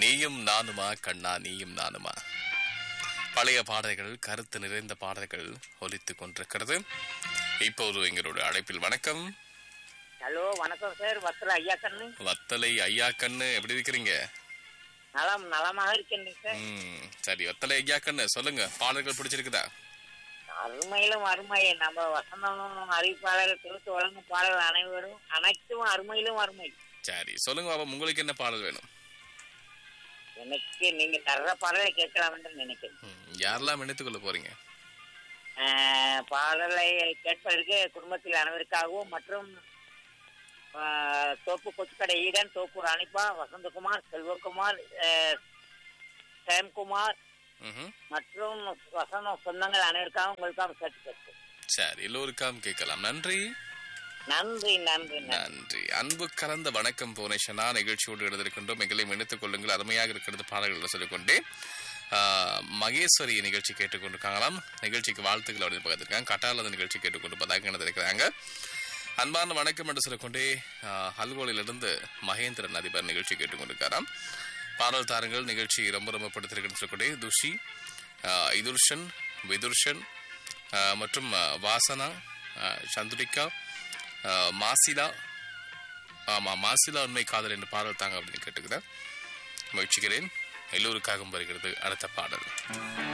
நீயும் நானுமா கண்ணா நீயும் நானுமா பழைய பாடல்கள் கருத்து நிறைந்த பாடல்கள் ஒலித்துக் கொண்டிருக்கிறது இப்போது எங்களோட அழைப்பில் வணக்கம் ஹலோ வணக்கம் சார் வத்தல ஐயா கண்ணு வத்தலை ஐயா கண்ணு எப்படி இருக்கிறீங்க நலம் நலமாக இருக்கேன் சார் ம் சரி வத்தலை ஐயா கண்ணு சொல்லுங்க பாடல்கள் பிடிச்சிருக்குதா அருமையிலும் அருமை நம்ம வசந்தமும் அறிவிப்பாளர் திருத்து வழங்கும் பாடல் அனைவரும் அனைத்தும் அருமையிலும் அருமை சரி சொல்லுங்க பாப்பா உங்களுக்கு என்ன பாடல் வேணும் எனக்கு நீங்க தர்ற பாடலை கேட்கலாம் என்று நினைக்கிறேன் ம், யாரெல்லாம் இணைத்துக்கொள்ள போறீங்க ஆஹ், பாடலை கேட்பதற்கு குடும்பத்தில் அனைவருக்காகவும் மற்றும் ஆஹ், தோப்பு கொச்சுக்கடை ஈடன் தோப்பு ராணிப்பா வசந்தகுமார் செல்வகுமார் ஆஹ், சேம்குமார் ம்ஹும். மற்றும் வசந்த சொந்தங்கள் அனைவருக்காகவும் உங்களுக்காக சேர்த்து கேட்போம் சரி எல்லோருக்காம் கேட்கலாம் நன்றி நன்றி நன்றி நன்றி நன்றி அன்பு கலந்த வணக்கம் புவனேஸ்வரா நிகழ்ச்சியோடு எழுதிருக்கின்றோம் எங்களையும் இணைத்துக் கொள்ளுங்கள் அருமையாக இருக்கிறது பாடல்கள் சொல்லிக்கொண்டே ஆஹ், மகேஸ்வரி நிகழ்ச்சி கேட்டுக்கொண்டிருக்காங்களாம் நிகழ்ச்சிக்கு வாழ்த்துக்கள் அப்படின்னு பார்த்துருக்காங்க கட்டாலத நிகழ்ச்சி கேட்டுக்கொண்டு பதாக இருக்கிறாங்க அன்பான வணக்கம் என்று சொல்லிக்கொண்டே ஆஹ், அல்கோலிலிருந்து மகேந்திரன் அதிபர் நிகழ்ச்சி கேட்டுக்கொண்டிருக்காராம் பாடல் தாரங்கள் நிகழ்ச்சி ரொம்ப ரொம்ப படுத்திருக்குன்னு சொல்லிக்கொண்டே துஷி ஆஹ், இதுர்ஷன் விதுர்ஷன் ஆஹ், மற்றும் ஆஹ், வாசனா ஆஹ், சந்துரிகா ஆஹ், மாசிலா ஆமா மாசிலா உண்மை காதல் என்று பாடல் தாங்க அப்படின்னு கேட்டுக்கிறேன் முயற்சிக்கிறேன் எல்லோருக்காகவும் வருகிறது அடுத்த பாடல்